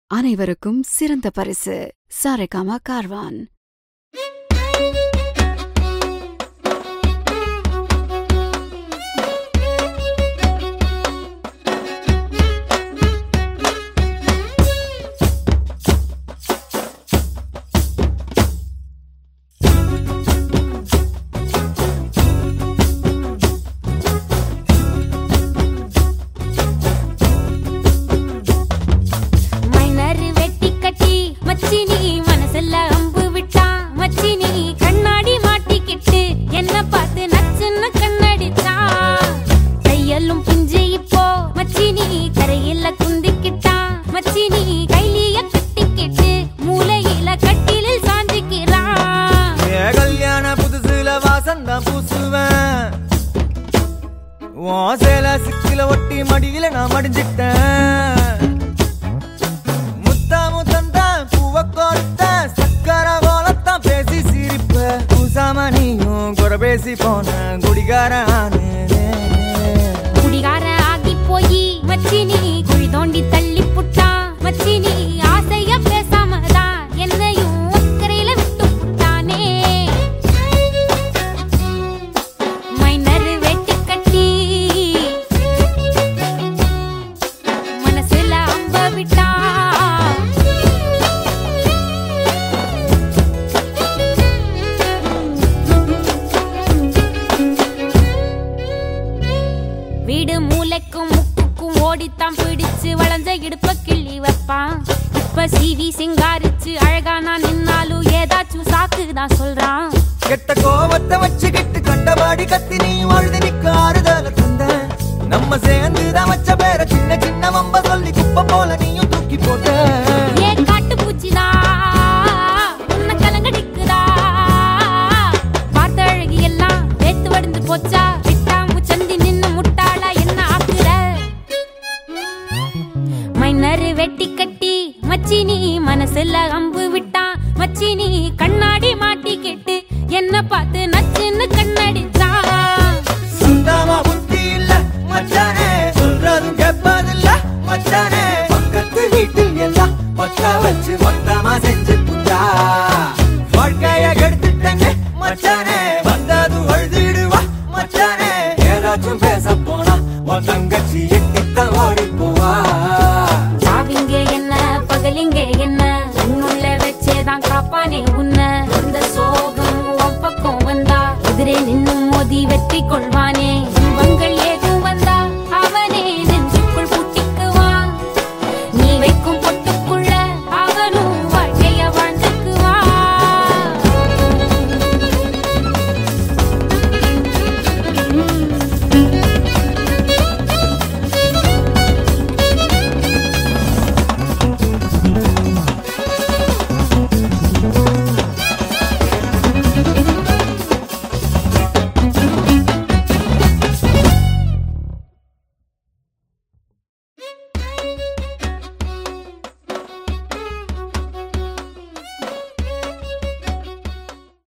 அனைவருக்கும் சிறந்த பரிசு சாரேகாமா கார்வான் மைனர் வெட்டி கட்டி மச்சினி மனசுல அம்பு விட்டான் மச்சினி கண்ணாடி மாட்டிக்கிட்டு என்ன பார்த்து நச்சுன்னு கண்ணடிச்சான் தையலும் பிஞ்சு இப்போ மச்சினி கரையில குந்திக்கிட்டான் மச்சினி கைலிய கட்டிக்கிட்டு மூலையில கட்டிலில் சாஞ்சிக்கிறான் ஏ கல்யாண புதுசுல வாசம் தான் பூசுவேன் உன் சேல சிக்கில ஒட்டி மடியில நான் மடிஞ்சிட்டேன் முத்தா முத்தந்தான் பூவ கொடுத்த சக்கர கோலத்தான் பேசி சிரிப்ப பூசாம நீயும் குறை பேசி போன குடிகாரானே குடிகார ஆகி போய் மச்சினி குழி தோண்டி தள்ளி புட்டான் மச்சினி ஆசைய பேசாமதான் என்னையும் அக்கறையில விட்டு புட்டானே மைனர் வெட்டி கட்டி மனசுல அம்ப விட்டான் வீடு மூளைக்கும் முக்குக்கும் ஓடித்தான் பிடிச்சு வளைஞ்ச இடுப்ப கிள்ளி வைப்பான் இப்ப சீவி சிங்காரிச்சு அழகா நான் நின்னாலும் ஏதாச்சும் சாக்கு தான் சொல்றான் கெட்ட கோவத்தை வச்சுக்கிட்டு கண்டபாடி கத்தி நீ வாழ்ந்து நிக்க ஆறுதல தந்த நம்ம சேர்ந்து தான் வச்ச பேர சின்ன சின்ன வம்ப சொல்லி குப்பை போல நீயும் தூக்கி போட்ட ஏ காட்டு பூச்சிதா உன்னை கலங்கடிக்குதா பார்த்த அழகி எல்லாம் வேத்து வடிந்து போச்சா விட்டா முச்சந்தி நின்னு முட்டாளா என்ன ஆக்குற மைனர் வெட்டி கட்டி மச்சினி மனசுல அம்பு விட்டான் மச்சினி கண்ணாடி மாட்டிக்கிட்டு என்ன பார்த்து நச்சுன்னு கண்ணடிச்சான் சுத்தமா புத்தி இல்ல மச்சானே சொல்றதும் கேட்பதில்ல மச்சானே பக்கத்து வீட்டில் எல்லாம் பக்கா வச்சு மொத்தமா செஞ்சு புட்டா வாழ்க்கைய கெடுத்துட்டங்க மச்சானே வந்தது அழுதிடுவா மச்சானே ஏதாச்சும் பேச போனா உன் தங்கச்சி எட்டித்தான் ஓடி போவா சாவிங்க என்ன பகலிங்க என்ன